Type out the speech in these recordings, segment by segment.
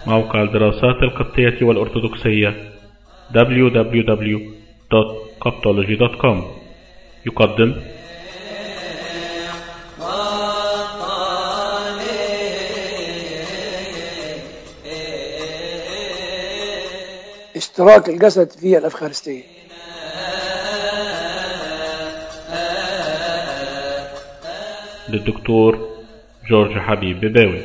موقع الدراسات القبطية والأرثوذكسية www.coptology.com يقدم اشتراك الجسد في الأفخارستية للدكتور جورج حبيب بباوي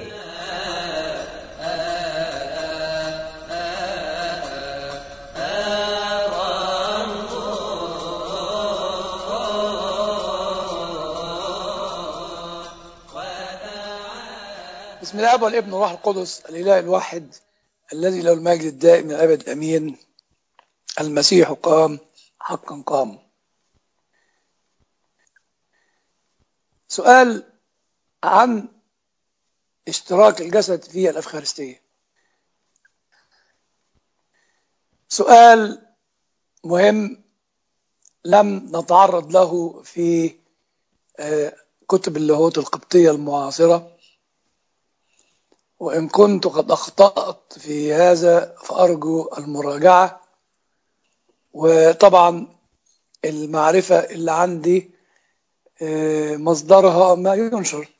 بسم الله والابن والروح القدس الإله الواحد الذي له المجد الدائم من الأبد أمين المسيح قام حقا قام سؤال عن اشتراك الجسد في الأفخارستية سؤال مهم لم نتعرض له في آه، كتب اللاهوت القبطية المعاصرة وإن كنت قد أخطأت في هذا فأرجو المراجعة وطبعا المعرفة اللي عندي آه، مصدرها ما ينشر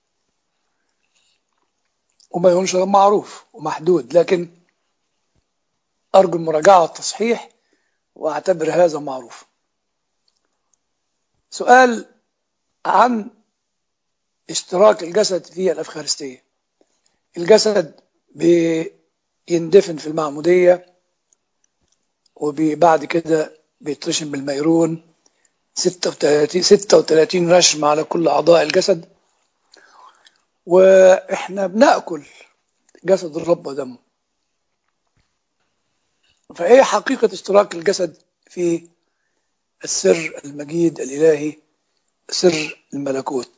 وما ينشر معروف ومحدود لكن أرجو المراجعة والتصحيح وأعتبر هذا معروف سؤال عن اشتراك الجسد في الأفخارستية الجسد بيندفن في المعمودية وبعد كده بيترشم بالميرون 36 36 رشم على كل أعضاء الجسد وإحنا بنأكل جسد الرب ودمه فإيه حقيقة اشتراك الجسد في السر المجيد الإلهي سر الملكوت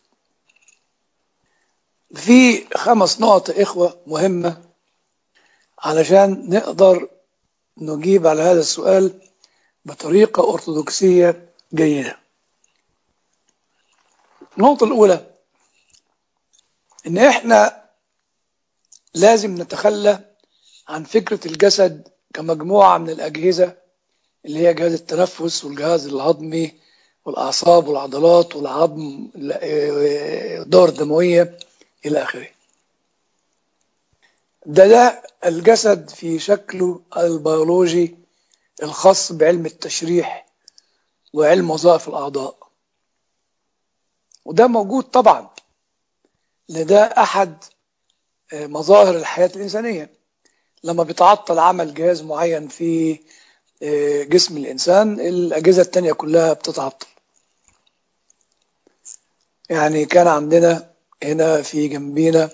في خمس نقط إخوة مهمة علشان نقدر نجيب على هذا السؤال بطريقة أرثوذكسية جيدة النقطة الأولى إن إحنا لازم نتخلى عن فكرة الجسد كمجموعة من الأجهزة اللي هي جهاز التنفس والجهاز الهضمي والأعصاب والعضلات والعظم الدورة الدموية إلى آخره ده ده الجسد في شكله البيولوجي الخاص بعلم التشريح وعلم وظائف الأعضاء وده موجود طبعا لده أحد مظاهر الحياة الإنسانية لما بيتعطل عمل جهاز معين في جسم الإنسان الأجهزة التانية كلها بتتعطل يعني كان عندنا هنا في جنبينا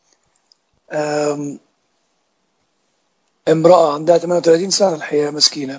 امرأة عندها 38 سنة الحقيقة مسكينة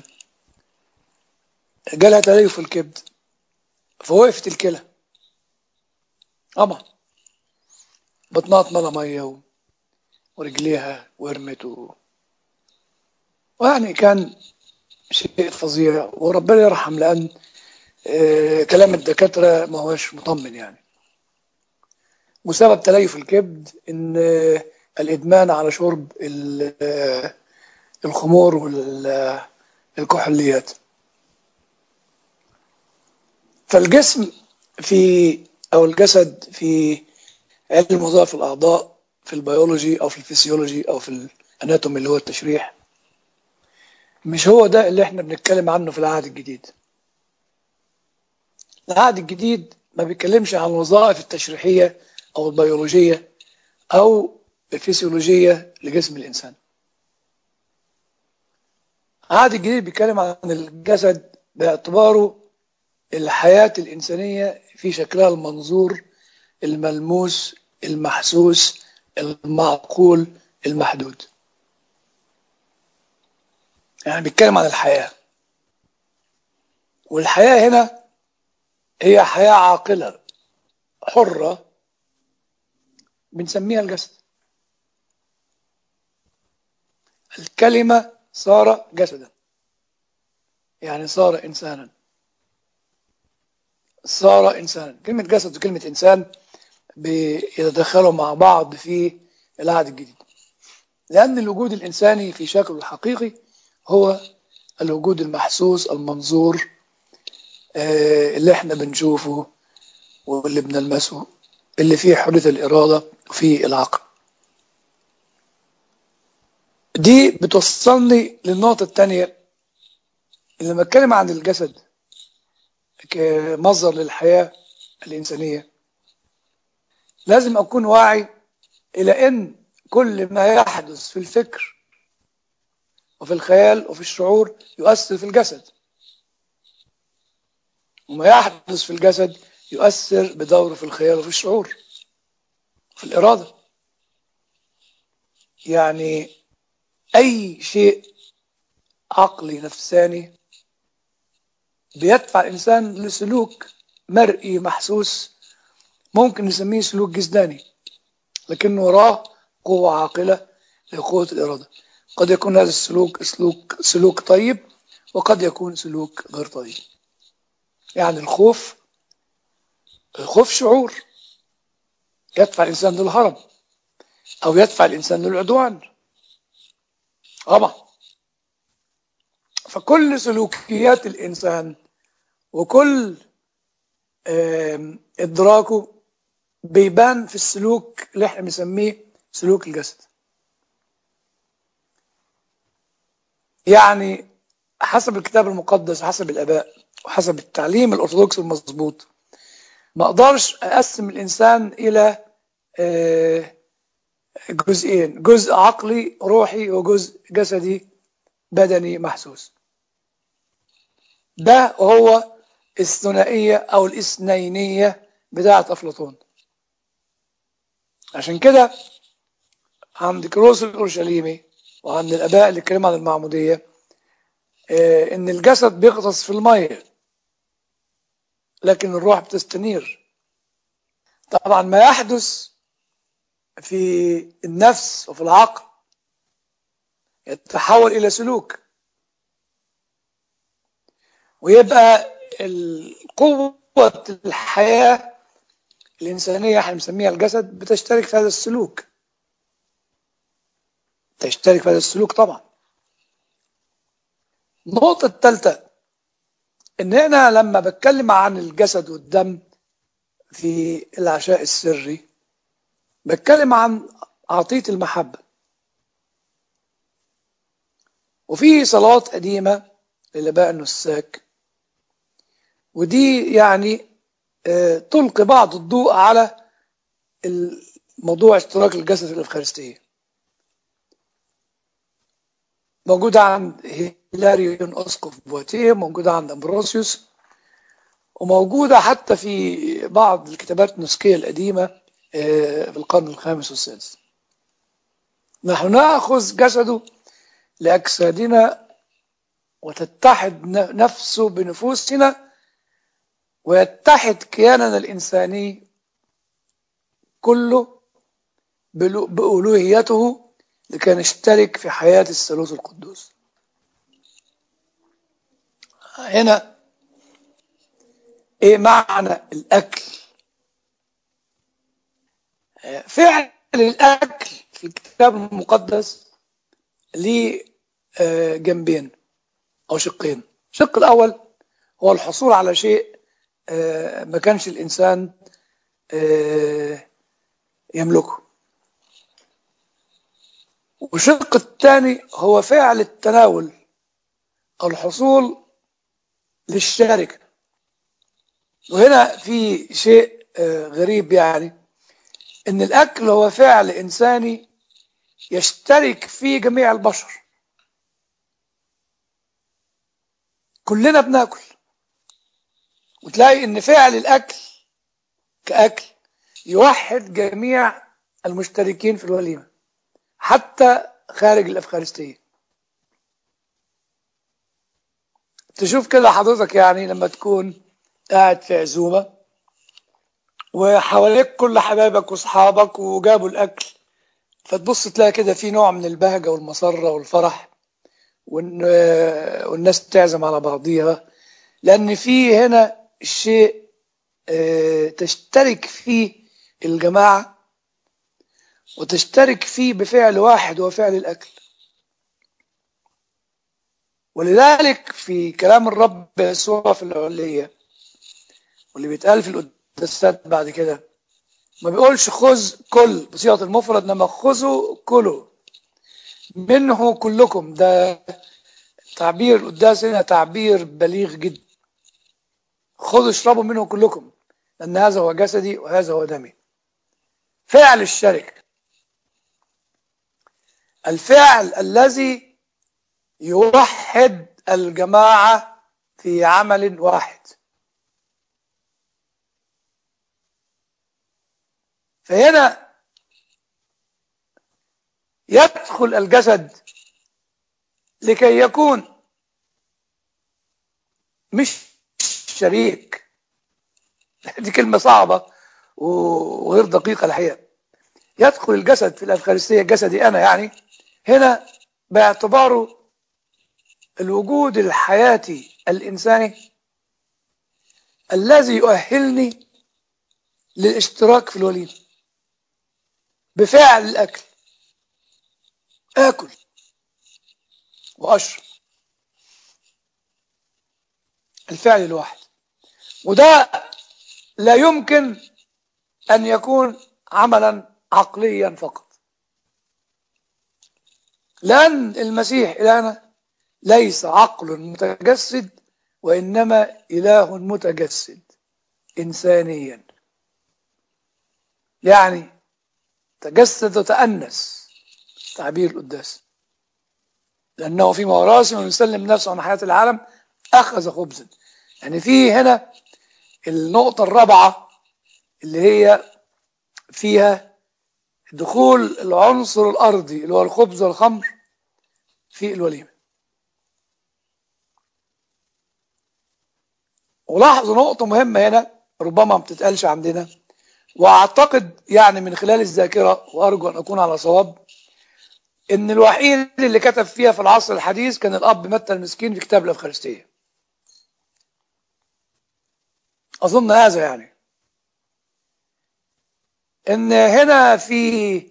جالها تليف في الكبد فوقفت الكلى طبعا بطنها اتملى مية ورجليها ورمت و... ويعني كان شيء فظيع وربنا يرحم لأن آه كلام الدكاترة ما هوش مطمن يعني وسبب تليف الكبد ان آه الادمان على شرب آه الخمور والكحوليات فالجسم في او الجسد في علم وظائف الاعضاء في البيولوجي او في الفسيولوجي او في الاناتومي اللي هو التشريح مش هو ده اللي احنا بنتكلم عنه في العهد الجديد العهد الجديد ما بيتكلمش عن الوظائف التشريحية او البيولوجية او الفسيولوجية لجسم الانسان العهد الجديد بيتكلم عن الجسد باعتباره الحياة الإنسانية في شكلها المنظور الملموس المحسوس المعقول المحدود يعني بيتكلم عن الحياة والحياة هنا هي حياة عاقلة حرة بنسميها الجسد الكلمة صار جسدا يعني صار إنسانا صار إنسانا كلمة جسد وكلمة إنسان بيتدخلوا مع بعض في العهد الجديد لأن الوجود الإنساني في شكله الحقيقي هو الوجود المحسوس المنظور آه، اللي احنا بنشوفه واللي بنلمسه اللي فيه حرية الإرادة وفيه العقل دي بتوصلني للنقطة الثانية اللي لما اتكلم عن الجسد كمصدر للحياة الإنسانية لازم أكون واعي إلى أن كل ما يحدث في الفكر وفي الخيال وفي الشعور يؤثر في الجسد وما يحدث في الجسد يؤثر بدوره في الخيال وفي الشعور في الإرادة يعني أي شيء عقلي نفساني بيدفع الإنسان لسلوك مرئي محسوس ممكن نسميه سلوك جسداني لكن وراه قوة عاقلة لقوة الإرادة قد يكون هذا السلوك سلوك سلوك طيب وقد يكون سلوك غير طيب يعني الخوف الخوف شعور يدفع الإنسان للهرب أو يدفع الإنسان للعدوان طبعا فكل سلوكيات الإنسان وكل إدراكه بيبان في السلوك اللي احنا بنسميه سلوك الجسد يعني حسب الكتاب المقدس وحسب الآباء وحسب التعليم الأرثوذكسي المظبوط ما أقدرش أقسم الإنسان إلى جزئين جزء عقلي روحي وجزء جسدي بدني محسوس ده هو الثنائية أو الاثنينية بتاعة أفلاطون عشان كده عند كروس الأورشليمي وعند الآباء اللي اتكلموا عن المعمودية آه إن الجسد بيغطس في المية لكن الروح بتستنير طبعا ما يحدث في النفس وفي العقل يتحول إلى سلوك ويبقى قوة الحياة الإنسانية احنا بنسميها الجسد بتشترك في هذا السلوك تشترك في هذا السلوك طبعا النقطة الثالثة إن أنا لما بتكلم عن الجسد والدم في العشاء السري بتكلم عن عطية المحبة وفي صلوات قديمة للآباء النساك ودي يعني تلقي بعض الضوء على موضوع اشتراك الجسد في الإفخارستية موجودة عند هيلاريون أسقف بواتيه موجودة عند أمبروسيوس وموجودة حتى في بعض الكتابات النسكية القديمة في القرن الخامس والسادس نحن نأخذ جسده لأجسادنا وتتحد نفسه بنفوسنا ويتحد كياننا الإنساني كله بألوهيته لكي نشترك في حياة الثالوث القدوس هنا ايه معنى الاكل فعل الاكل في الكتاب المقدس ليه جنبين او شقين الشق الاول هو الحصول على شيء ما كانش الانسان يملكه والشق الثاني هو فعل التناول او الحصول للشركه وهنا في شيء غريب يعني ان الاكل هو فعل انساني يشترك فيه جميع البشر كلنا بناكل وتلاقي ان فعل الاكل كاكل يوحد جميع المشتركين في الوليمه حتى خارج الافخارستيه تشوف كده حضرتك يعني لما تكون قاعد في عزومة وحواليك كل حبايبك واصحابك وجابوا الأكل فتبص تلاقي كده في نوع من البهجة والمسرة والفرح والناس تعزم على بعضيها لأن في هنا شيء تشترك فيه الجماعة وتشترك فيه بفعل واحد وهو فعل الأكل ولذلك في كلام الرب يسوع في العلية واللي بيتقال في القداسات بعد كده ما بيقولش خذ كل بصيغة المفرد انما خذوا كلوا منه كلكم ده تعبير القداس هنا تعبير بليغ جدا خذوا اشربوا منه كلكم لأن هذا هو جسدي وهذا هو دمي فعل الشركة الفعل الذي يوحد الجماعة في عمل واحد فهنا يدخل الجسد لكي يكون مش شريك دي كلمة صعبة وغير دقيقة الحقيقة يدخل الجسد في الأفخارستية جسدي أنا يعني هنا باعتباره الوجود الحياتي الإنساني الذي يؤهلني للاشتراك في الوليمة بفعل الأكل آكل وأشرب الفعل الواحد وده لا يمكن أن يكون عملا عقليا فقط لأن المسيح إلهنا ليس عقل متجسد وإنما إله متجسد إنسانيا يعني تجسد وتأنس تعبير القداس لأنه في مراسم ويسلم نفسه عن حياة العالم أخذ خبزا يعني في هنا النقطة الرابعة اللي هي فيها دخول العنصر الأرضي اللي هو الخبز والخمر في الوليمة ولاحظوا نقطة مهمة هنا ربما ما بتتقالش عندنا وأعتقد يعني من خلال الذاكرة وأرجو أن أكون على صواب إن الوحيد اللي كتب فيها في العصر الحديث كان الأب متى المسكين في كتاب الأفخارستية أظن هذا يعني إن هنا في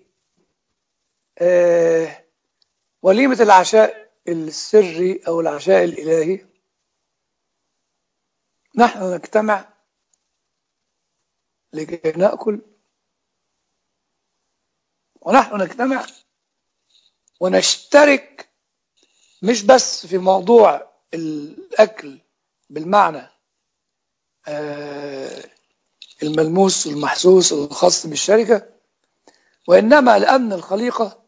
آه وليمة العشاء السري أو العشاء الإلهي نحن نجتمع لكي نأكل ونحن نجتمع ونشترك مش بس في موضوع الأكل بالمعنى آه الملموس والمحسوس الخاص بالشركة وإنما لأن الخليقة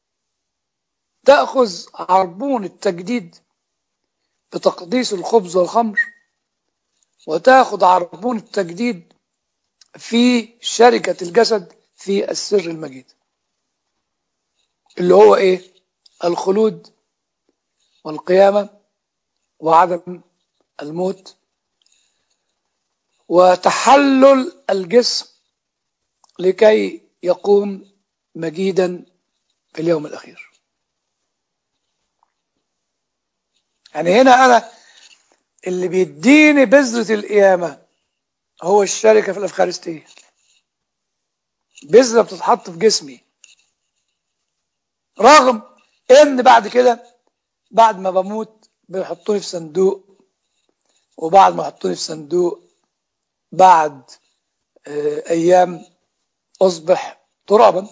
تأخذ عربون التجديد بتقديس الخبز والخمر وتأخذ عربون التجديد في شركة الجسد في السر المجيد اللي هو إيه الخلود والقيامة وعدم الموت وتحلل الجسم لكي يقوم مجيدا في اليوم الأخير يعني هنا أنا اللي بيديني بذرة القيامة هو الشركة في الأفخارستية بذرة بتتحط في جسمي رغم ان بعد كده بعد ما بموت بيحطوني في صندوق وبعد ما يحطوني في صندوق بعد ايام اصبح ترابا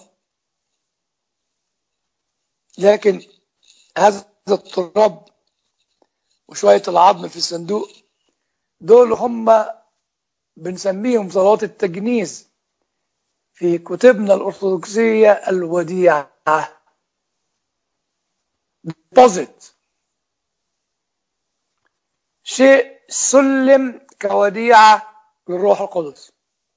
لكن هذا التراب وشوية العظم في الصندوق دول هم بنسميهم صلوات التجنيز في كتبنا الأرثوذكسية الوديعة deposit شيء سلم كوديعة للروح القدس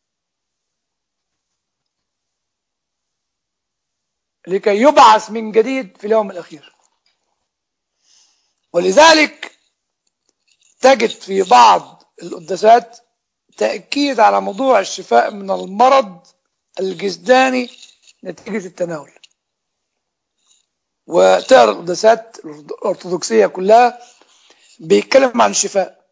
لكي يبعث من جديد في اليوم الأخير ولذلك تجد في بعض القداسات تأكيد على موضوع الشفاء من المرض الجسداني نتيجة التناول وتقرا القداسات الأرثوذكسية كلها بيتكلم عن الشفاء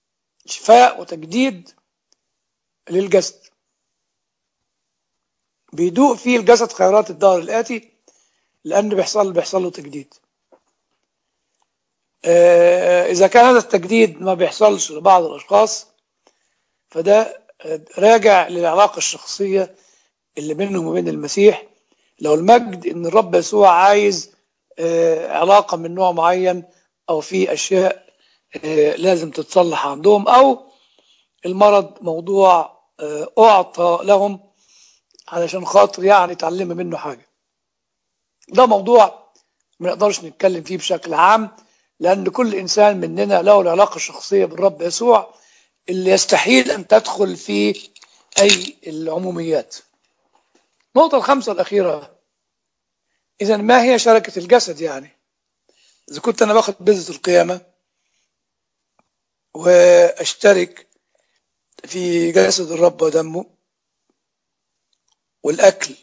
شفاء وتجديد للجسد بيدوق فيه الجسد خيرات الدهر الآتي لأن بيحصل بيحصل له تجديد آه، إذا كان هذا التجديد ما بيحصلش لبعض الأشخاص فده راجع للعلاقة الشخصية اللي بينهم وبين المسيح لو المجد إن الرب يسوع عايز آه، علاقة من نوع معين أو في أشياء آه، لازم تتصلح عندهم أو المرض موضوع آه، أعطى لهم علشان خاطر يعني يتعلم منه حاجة ده موضوع ما نقدرش نتكلم فيه بشكل عام لأن كل إنسان مننا له العلاقة الشخصية بالرب يسوع اللي يستحيل أن تدخل في أي العموميات النقطة الخامسة الأخيرة إذا ما هي شركة الجسد يعني إذا كنت أنا باخد بذرة القيامة وأشترك في جسد الرب ودمه والأكل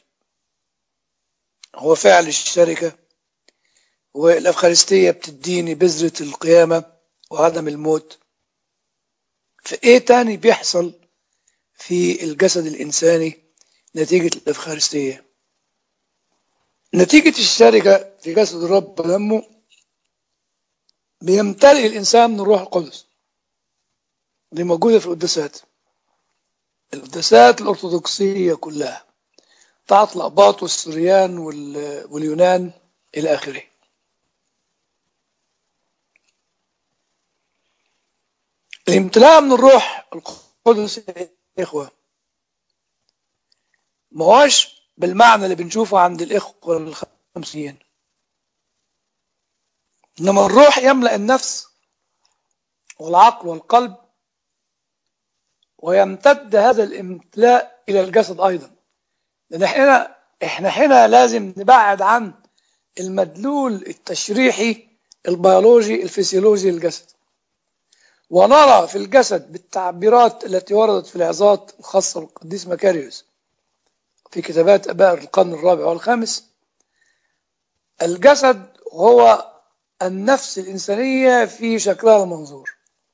هو فعل الشركة والأفخارستية بتديني بذرة القيامة وعدم الموت فإيه تاني بيحصل في الجسد الإنساني نتيجة الأفخارستية نتيجة الشركة في جسد الرب ودمه بيمتلئ الإنسان من الروح القدس دي موجودة في القداسات القداسات الأرثوذكسية كلها بتاعت الأقباط والسريان وال- واليونان إلى آخره الامتلاء من الروح القدس يا إخوة ما هوش بالمعنى اللي بنشوفه عند الإخوة الخمسين إنما الروح يملأ النفس والعقل والقلب ويمتد هذا الامتلاء إلى الجسد أيضا لأن احنا احنا هنا لازم نبعد عن المدلول التشريحي البيولوجي الفسيولوجي للجسد ونرى في الجسد بالتعبيرات التي وردت في العظات الخاصة بالقديس مكاريوس في كتابات أباء القرن الرابع والخامس الجسد هو النفس الإنسانية في شكلها المنظور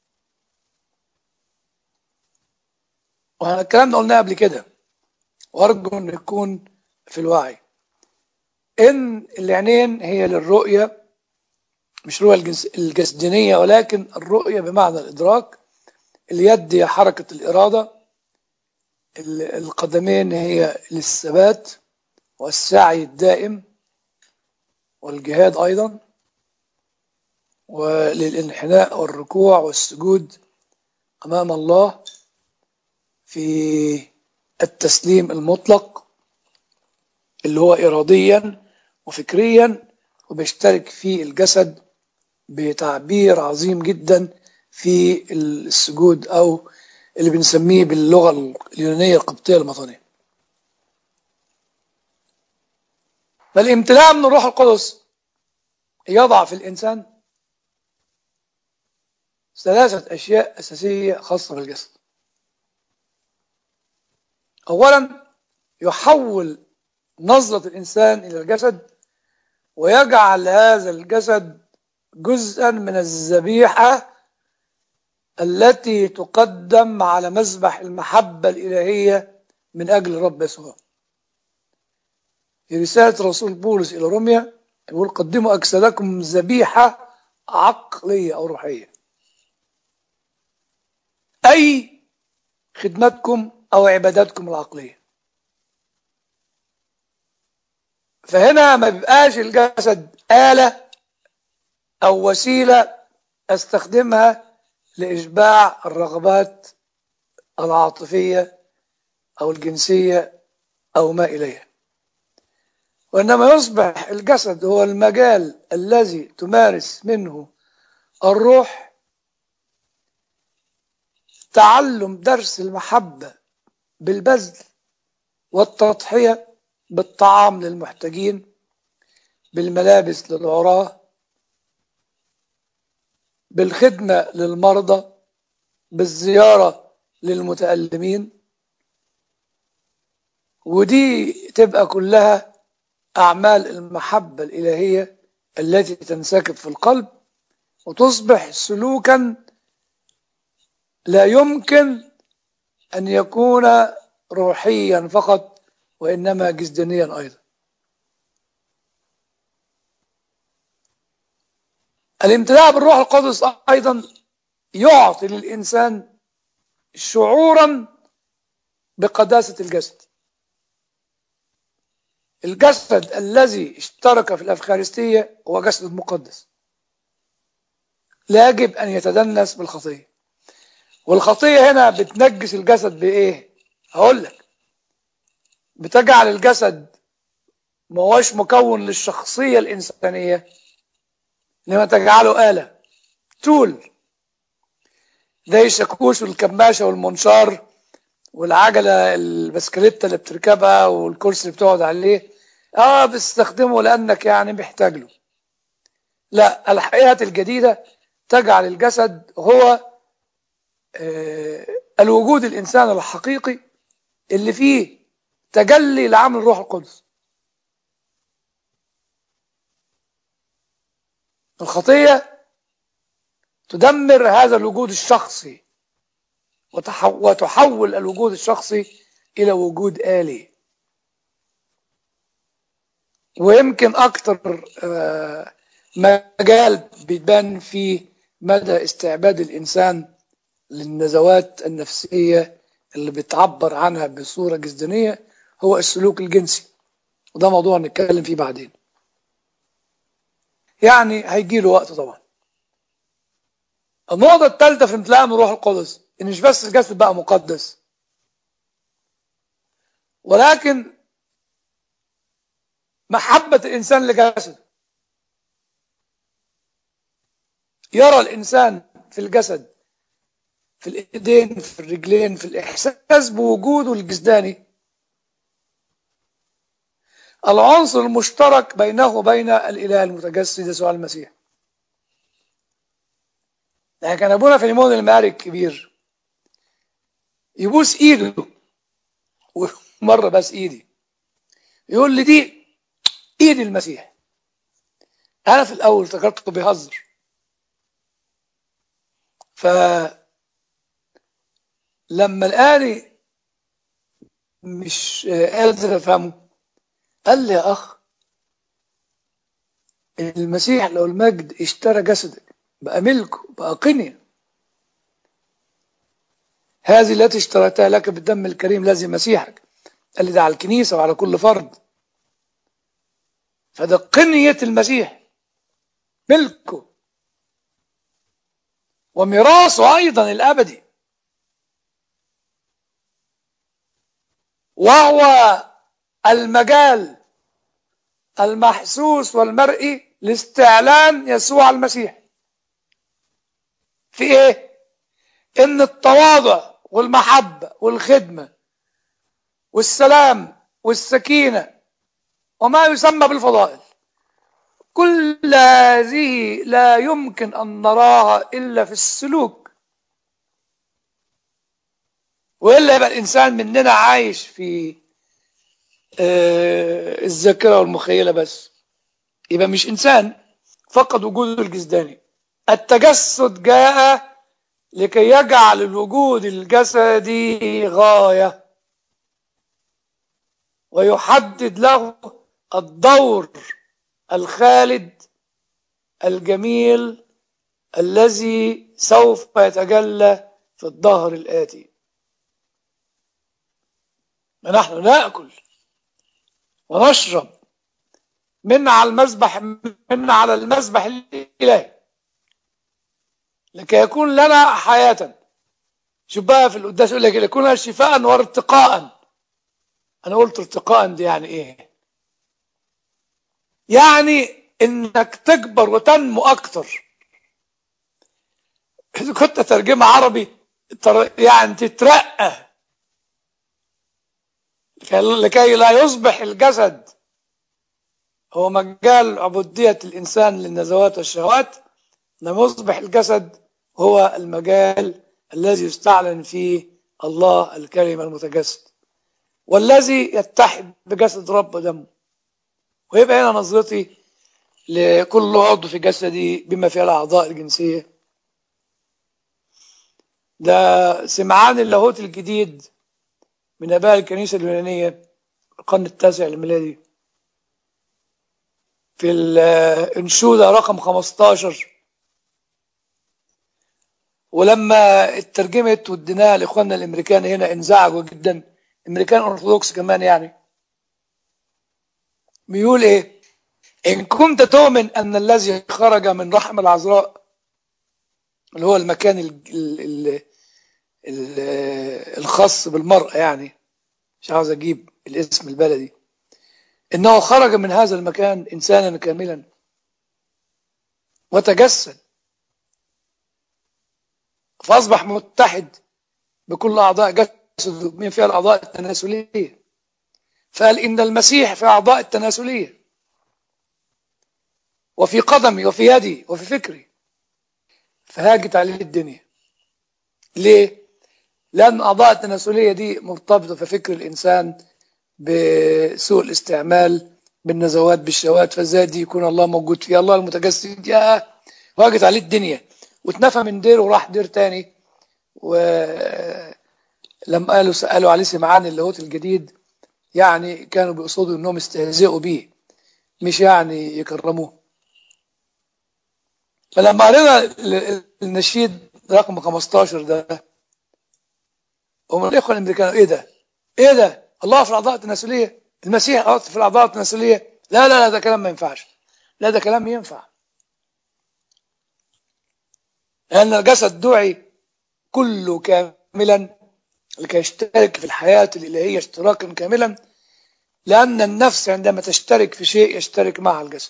وأنا الكلام ده قلناه قبل كده وأرجو أن يكون في الوعي إن العينين هي للرؤية مش رؤية الجنس- الجسدانية ولكن الرؤية بمعنى الإدراك اليد هي حركة الإرادة ال- القدمين هي للثبات والسعي الدائم والجهاد أيضا وللانحناء والركوع والسجود أمام الله في التسليم المطلق اللي هو إراديا وفكريا وبيشترك فيه الجسد بتعبير عظيم جدا في السجود أو اللي بنسميه باللغة اليونانية القبطية المطنية فالامتلاء من الروح القدس يضع في الإنسان ثلاثة أشياء أساسية خاصة بالجسد أولا يحول نظرة الإنسان إلى الجسد ويجعل هذا الجسد جزءا من الذبيحة التي تقدم على مذبح المحبة الإلهية من أجل الرب يسوع في رسالة رسول بولس إلى روميا يقول قدموا أجسادكم ذبيحة عقلية أو روحية أي خدمتكم أو عباداتكم العقلية فهنا ما بيبقاش الجسد آلة أو وسيلة أستخدمها لإشباع الرغبات العاطفية أو الجنسية أو ما إليها وإنما يصبح الجسد هو المجال الذي تمارس منه الروح تعلم درس المحبة بالبذل والتضحية بالطعام للمحتاجين بالملابس للعراة بالخدمة للمرضى بالزيارة للمتألمين ودي تبقى كلها أعمال المحبة الإلهية التي تنسكب في القلب وتصبح سلوكا لا يمكن أن يكون روحيا فقط وإنما جسدانيا أيضا الامتلاء بالروح القدس أيضا يعطي للإنسان شعورا بقداسة الجسد الجسد الذي اشترك في الأفخارستية هو جسد مقدس لا يجب أن يتدنس بالخطية والخطية هنا بتنجس الجسد بإيه؟ هقول لك بتجعل الجسد ما هوش مكون للشخصية الإنسانية لما تجعله آلة تول زي الشاكوش والكماشة والمنشار والعجلة البسكليتة اللي بتركبها والكرسي اللي بتقعد عليه اه بتستخدمه لأنك يعني محتاج له لا الحياة الجديدة تجعل الجسد هو آه الوجود الإنسان الحقيقي اللي فيه تجلي لعمل الروح القدس الخطية تدمر هذا الوجود الشخصي وتحول الوجود الشخصي إلى وجود آلي ويمكن أكتر مجال بيبان فيه مدى استعباد الإنسان للنزوات النفسية اللي بتعبر عنها بصورة جسدانية هو السلوك الجنسي وده موضوع نتكلم فيه بعدين يعني هيجي له وقت طبعا النقطة الثالثة في امتلاء من روح القدس ان مش بس الجسد بقى مقدس ولكن محبة الإنسان لجسد يرى الإنسان في الجسد في الإيدين في الرجلين في الإحساس بوجوده الجسداني العنصر المشترك بينه وبين الإله المتجسد يسوع المسيح يعني كان أبونا في ليمون الماري الكبير يبوس إيده مرة بس إيدي يقول لي دي إيد المسيح أنا في الأول افتكرته بيهزر ف لما لقاني مش قادر أفهمه قال لي يا أخ المسيح لو المجد اشترى جسدك بقى ملكه بقى قنية هذه التي اشتريتها لك بالدم الكريم الذي مسيحك قال لي ده على الكنيسة وعلى كل فرد فده قنية المسيح ملكه وميراثه أيضا الأبدي وهو المجال المحسوس والمرئي لاستعلان يسوع المسيح في ايه ان التواضع والمحبة والخدمة والسلام والسكينة وما يسمى بالفضائل كل هذه لا يمكن أن نراها إلا في السلوك وإلا يبقى الإنسان مننا عايش في آه الذاكرة والمخيلة بس يبقى مش إنسان فقد وجوده الجسداني التجسد جاء لكي يجعل الوجود الجسدي غاية ويحدد له الدور الخالد الجميل الذي سوف يتجلى في الظهر الآتي نحن نأكل ونشرب من على المذبح من على المذبح الإلهي لكي يكون لنا حياة شوف بقى في القداس يقول لك يكون لنا شفاء وارتقاء أنا قلت ارتقاء دي يعني إيه؟ يعني إنك تكبر وتنمو أكتر إذا كنت ترجمة عربي يعني تترقى لكي لا يصبح الجسد هو مجال عبودية الإنسان للنزوات والشهوات لم يصبح الجسد هو المجال الذي يستعلن فيه الله الكلمة المتجسد والذي يتحد بجسد رب دمه ويبقى هنا نظرتي لكل عضو في جسدي بما فيه الأعضاء الجنسية ده سمعان اللاهوت الجديد من أباء الكنيسة اليونانية القرن التاسع الميلادي في الأنشودة رقم 15 ولما اترجمت واديناها لاخواننا الامريكان هنا انزعجوا جدا الامريكان ارثوذكس كمان يعني بيقول ايه ان كنت تؤمن ان الذي خرج من رحم العذراء اللي هو المكان ال ال ال ال الخاص بالمرأة يعني مش عاوز اجيب الاسم البلدي انه خرج من هذا المكان انسانا كاملا وتجسد فأصبح متحد بكل أعضاء جسده من فيها الأعضاء التناسلية فقال إن المسيح في أعضاء التناسلية وفي قدمي وفي يدي وفي فكري فهاجت عليه الدنيا ليه؟ لأن أعضاء التناسلية دي مرتبطة في فكر الإنسان بسوء الاستعمال بالنزوات بالشهوات فازاي دي يكون الله موجود فيها الله المتجسد يا واجت عليه الدنيا واتنفى من دير وراح دير تاني ولما قالوا سألوا عليه سمعان اللاهوت الجديد يعني كانوا بيقصدوا انهم يستهزئوا بيه مش يعني يكرموه فلما قرينا النشيد رقم 15 ده هم الاخوه الامريكان ايه ده؟ ايه ده؟ الله في الاعضاء التناسليه المسيح في الاعضاء التناسليه لا لا لا ده كلام ما ينفعش لا ده كلام ينفع لأن الجسد دعي كله كاملا لكي يشترك في الحياة الإلهية اشتراكا كاملا لأن النفس عندما تشترك في شيء يشترك مع الجسد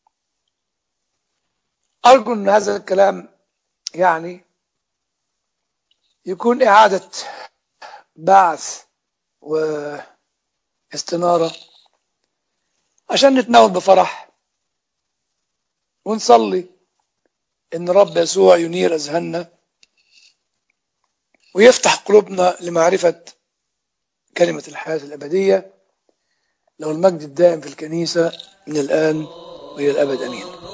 أرجو أن هذا الكلام يعني يكون إعادة بعث واستنارة عشان نتناول بفرح ونصلي ان رب يسوع ينير اذهاننا ويفتح قلوبنا لمعرفه كلمه الحياه الابديه له المجد الدائم في الكنيسه من الان والى الابد امين